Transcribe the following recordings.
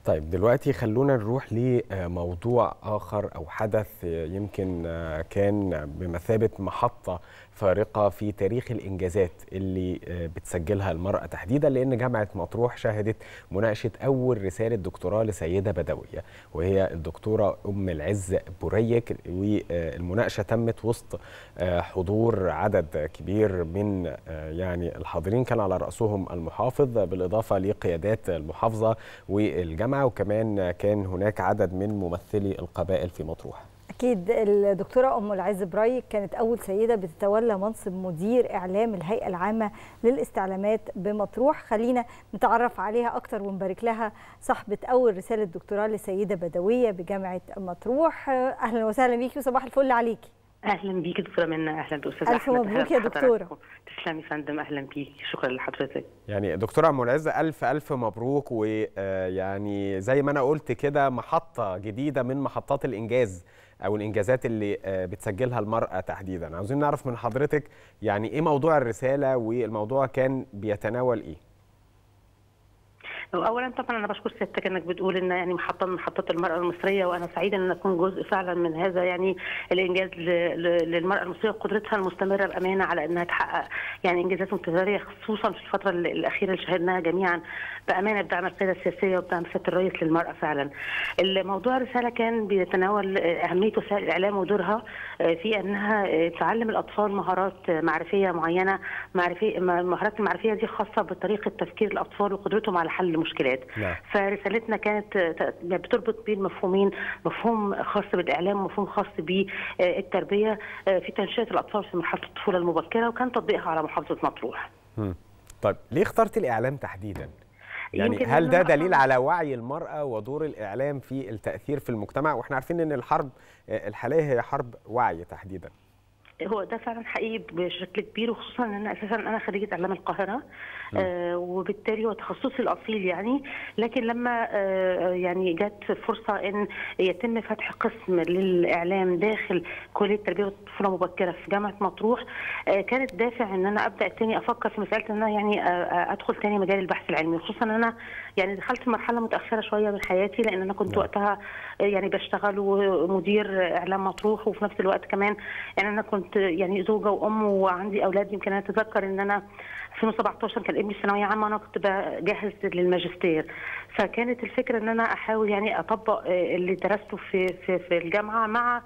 طيب دلوقتي خلونا نروح لموضوع آخر أو حدث يمكن كان بمثابة محطة فارقة في تاريخ الإنجازات اللي بتسجلها المرأة تحديدا لأن جامعة مطروح شهدت مناقشة أول رسالة دكتوراه لسيدة بدوية وهي الدكتورة أم العز بوريك والمناقشة تمت وسط حضور عدد كبير من يعني الحاضرين كان على رأسهم المحافظ بالإضافة لقيادات المحافظة والجامعة وكمان كان هناك عدد من ممثلي القبائل في مطروح أكيد الدكتورة أم العز برايك كانت أول سيدة بتتولى منصب مدير إعلام الهيئة العامة للاستعلامات بمطروح خلينا نتعرف عليها أكتر ونبارك لها صاحبة أول رسالة دكتوراه لسيدة بدوية بجامعة مطروح أهلا وسهلا بيكي وصباح الفل عليكي اهلا بيكي دكتوره منى اهلا باستاذ الف مبروك يا دكتوره تسلمي يا فندم اهلا بيكي شكرا لحضرتك يعني دكتوره ام العز الف الف مبروك ويعني زي ما انا قلت كده محطه جديده من محطات الانجاز او الانجازات اللي بتسجلها المراه تحديدا عاوزين نعرف من حضرتك يعني ايه موضوع الرساله والموضوع كان بيتناول ايه اولا طبعا انا بشكر سيادتك انك بتقول ان يعني محطه من محطات المراه المصريه وانا سعيده ان اكون جزء فعلا من هذا يعني الانجاز للمراه المصريه وقدرتها المستمره بامانه على انها تحقق يعني انجازات متتاليه خصوصا في الفتره الاخيره اللي شهدناها جميعا بامانه بدعم القياده السياسيه وبدعم سياده الرئيس للمراه فعلا. الموضوع الرساله كان بيتناول اهميه وسائل الاعلام ودورها في انها تعلم الاطفال مهارات معرفيه معينه معرفيه المهارات المعرفيه دي خاصه بطريقه تفكير الاطفال وقدرتهم على حل المشكلات نعم. فرسالتنا كانت بتربط بين مفهومين مفهوم خاص بالاعلام ومفهوم خاص بالتربيه في تنشئه الاطفال في مرحله الطفوله المبكره وكان تطبيقها على محافظه مطروح. مم. طيب ليه اخترت الاعلام تحديدا؟ يعني هل ده دليل على وعي المرأة ودور الإعلام في التأثير في المجتمع وإحنا عارفين أن الحرب الحالية هي حرب وعي تحديدا هو ده فعلا حقيقي بشكل كبير وخصوصا ان انا اساسا انا خريجه اعلام القاهره آه وبالتالي هو تخصصي الاصيل يعني لكن لما آه يعني جت فرصه ان يتم فتح قسم للاعلام داخل كليه التربيه والطفوله المبكره في جامعه مطروح آه كانت دافع ان انا ابدا تاني افكر في مساله ان انا يعني آه ادخل تاني مجال البحث العلمي خصوصا ان انا يعني دخلت في مرحله متاخره شويه من حياتي لان انا كنت وقتها يعني بشتغل ومدير اعلام مطروح وفي نفس الوقت كمان يعني انا كنت كنت يعني زوجه وام وعندي اولاد يمكن انا اتذكر ان انا 2017 كان ابني في ثانويه عامه وانا كنت بجهز للماجستير فكانت الفكره ان انا احاول يعني اطبق اللي درسته في في, في الجامعه مع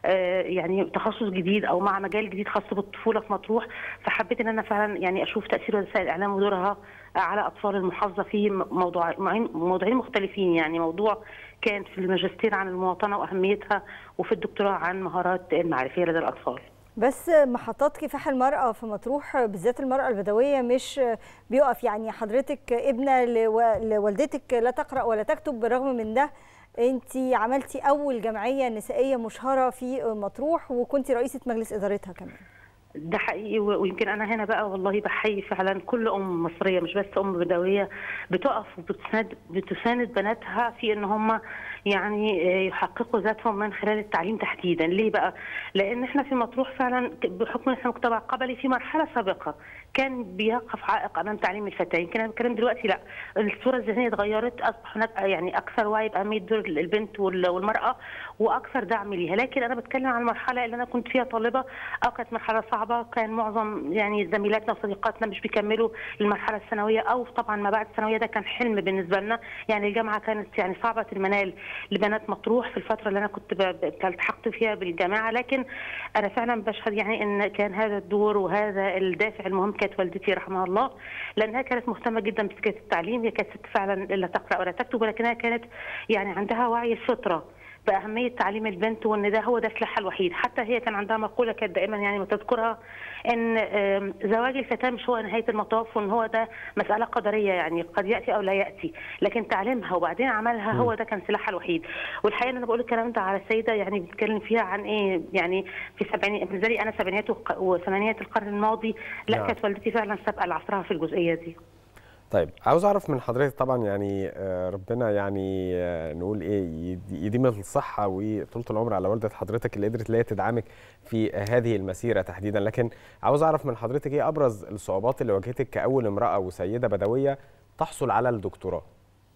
يعني تخصص جديد او مع مجال جديد خاص بالطفوله في مطروح فحبيت ان انا فعلا يعني اشوف تاثير وسائل الاعلام ودورها على اطفال المحافظه في موضوع موضوعين مختلفين يعني موضوع كان في الماجستير عن المواطنه واهميتها وفي الدكتوراه عن مهارات المعرفيه لدى الاطفال بس محطات كفاح المرأة في مطروح بالذات المرأة البدوية مش بيقف يعني حضرتك ابنة لوالدتك لا تقرأ ولا تكتب بالرغم من ده انت عملتي اول جمعية نسائية مشهرة في مطروح وكنت رئيسة مجلس ادارتها كمان ده حقيقي ويمكن انا هنا بقى والله بحيي فعلا كل ام مصريه مش بس ام بدويه بتقف وبتساند بتساند بناتها في ان هم يعني يحققوا ذاتهم من خلال التعليم تحديدا ليه بقى لان احنا في مطروح فعلا بحكم ان احنا مجتمع قبلي في مرحله سابقه كان بيقف عائق امام تعليم الفتاه يمكن انا بتكلم دلوقتي لا الصوره الذهنيه اتغيرت اصبح هناك يعني اكثر وعي باهميه دور البنت والمراه واكثر دعم ليها لكن انا بتكلم عن المرحله اللي انا كنت فيها طالبه او كانت مرحله صعبه كان معظم يعني زميلاتنا وصديقاتنا مش بيكملوا المرحله الثانويه او طبعا ما بعد الثانويه ده كان حلم بالنسبه لنا يعني الجامعه كانت يعني صعبه المنال لبنات مطروح في الفتره اللي انا كنت التحقت فيها بالجامعه لكن انا فعلا بشهد يعني ان كان هذا الدور وهذا الدافع المهم كانت والدتي رحمها الله لانها كانت مهتمه جدا بفكره التعليم هي كانت ست فعلا لا تقرا ولا تكتب ولكنها كانت يعني عندها وعي الفطره باهميه تعليم البنت وان ده هو ده سلاحها الوحيد حتى هي كان عندها مقوله كانت دائما يعني وتذكرها ان زواج الفتاه مش هو نهايه المطاف وان هو ده مساله قدريه يعني قد ياتي او لا ياتي لكن تعليمها وبعدين عملها هو ده كان سلاحها الوحيد والحقيقه ان انا بقول الكلام ده على السيده يعني بتتكلم فيها عن ايه يعني في سبعينات بالنسبه لي انا سبعينات وثمانينات القرن الماضي لا كانت والدتي فعلا سابقه لعصرها في الجزئيه دي طيب عاوز اعرف من حضرتك طبعا يعني ربنا يعني نقول ايه يديم الصحه وطولة العمر على والده حضرتك اللي قدرت اللي تدعمك في هذه المسيره تحديدا لكن عاوز اعرف من حضرتك ايه ابرز الصعوبات اللي واجهتك كاول امراه وسيده بدويه تحصل على الدكتوراه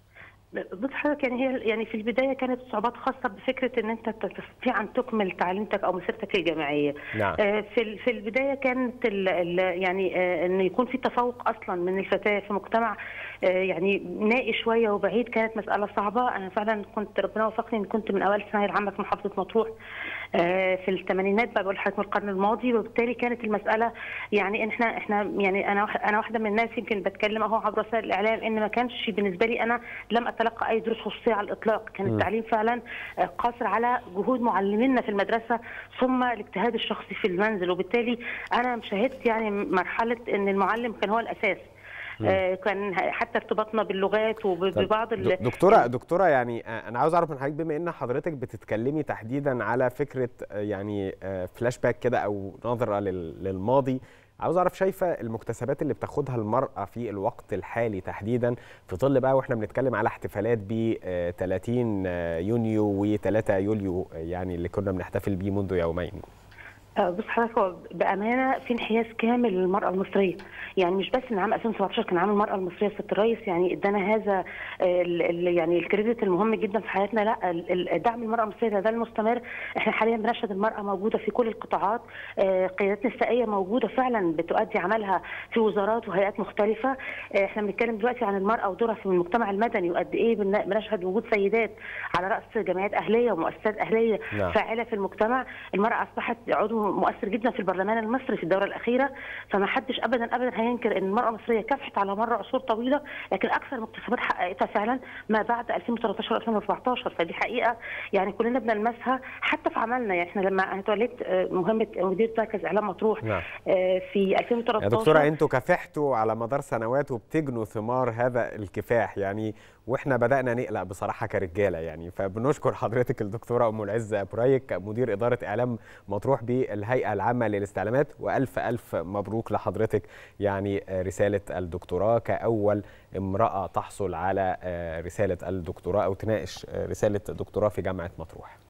بص حضرتك يعني هي يعني في البدايه كانت صعوبات خاصه بفكره ان انت تستطيع ان تكمل تعليمك او مسيرتك الجامعيه. نعم. آه، في ال- في البدايه كانت ال ال يعني آه، ان يكون في تفوق اصلا من الفتاه في مجتمع آه، يعني نائي شويه وبعيد كانت مساله صعبه انا فعلا كنت ربنا وفقني ان كنت من اوائل الثانويه العامه في محافظه مطروح آه، في الثمانينات بقى بقول لحضرتك من القرن الماضي وبالتالي كانت المساله يعني ان احنا احنا يعني انا واحد- انا واحده من الناس يمكن بتكلم اهو عبر وسائل الاعلام ان ما كانش بالنسبه لي انا لم اتلقى اي دروس خصوصيه على الاطلاق كان التعليم فعلا آه، قاصر على جهود معلمينا في المدرسه ثم الاجتهاد الشخصي في المنزل وبالتالي انا شهدت يعني مرحله ان المعلم كان هو الاساس آه، كان حتى ارتباطنا باللغات طب وببعض ال- د- دكتوره دكتوره يعني آه، انا عاوز اعرف من حضرتك بما ان حضرتك بتتكلمي تحديدا على فكره آه، يعني آه، فلاش باك كده او نظره لل- للماضي عاوز اعرف شايفه المكتسبات اللي بتاخدها المراه في الوقت الحالي تحديدا في ظل بقى واحنا بنتكلم على احتفالات ب 30 يونيو و3 يوليو آه، يعني اللي كنا بنحتفل بيه منذ يومين آه، بص حضرتك هو بامانه في انحياز كامل للمراه المصريه يعني مش بس ان عام 2017 كان عام المراه المصريه ست الرئيس يعني ادانا هذا آه، ال- ال- يعني الكريدت المهم جدا في حياتنا لا ال- ال- دعم المراه المصريه ده, ده المستمر احنا حاليا بنشهد المراه موجوده في كل القطاعات آه، قيادات نسائيه موجوده فعلا بتؤدي عملها في وزارات وهيئات مختلفه آه، احنا بنتكلم دلوقتي عن المراه ودورها في المجتمع المدني وقد ايه بن- بنشهد وجود سيدات على راس جمعيات اهليه ومؤسسات اهليه نعم. فاعله في المجتمع المراه اصبحت عضو مؤثر جدا في البرلمان المصري في الدوره الاخيره فما حدش ابدا ابدا هينكر ان المراه المصريه كافحت على مر عصور طويله لكن اكثر مكتسبات حققتها فعلا ما بعد 2013 2014 فدي حقيقه يعني كلنا بنلمسها حتى في عملنا يعني احنا لما انا توليت آه، مهمه مدير مركز اعلام مطروح نعم. آه، في 2013 يا دكتورة انتوا كافحتوا على مدار سنوات وبتجنوا ثمار هذا الكفاح يعني واحنا بدأنا نقلق بصراحة كرجالة يعني فبنشكر حضرتك الدكتورة أم العز أبرايك مدير إدارة إعلام مطروح بالهيئة العامة للاستعلامات وألف ألف مبروك لحضرتك يعني آه، رسالة الدكتوراه كأول امرأة تحصل على آه، رسالة الدكتوراه أو تناقش آه، رسالة دكتوراه في جامعة مطروح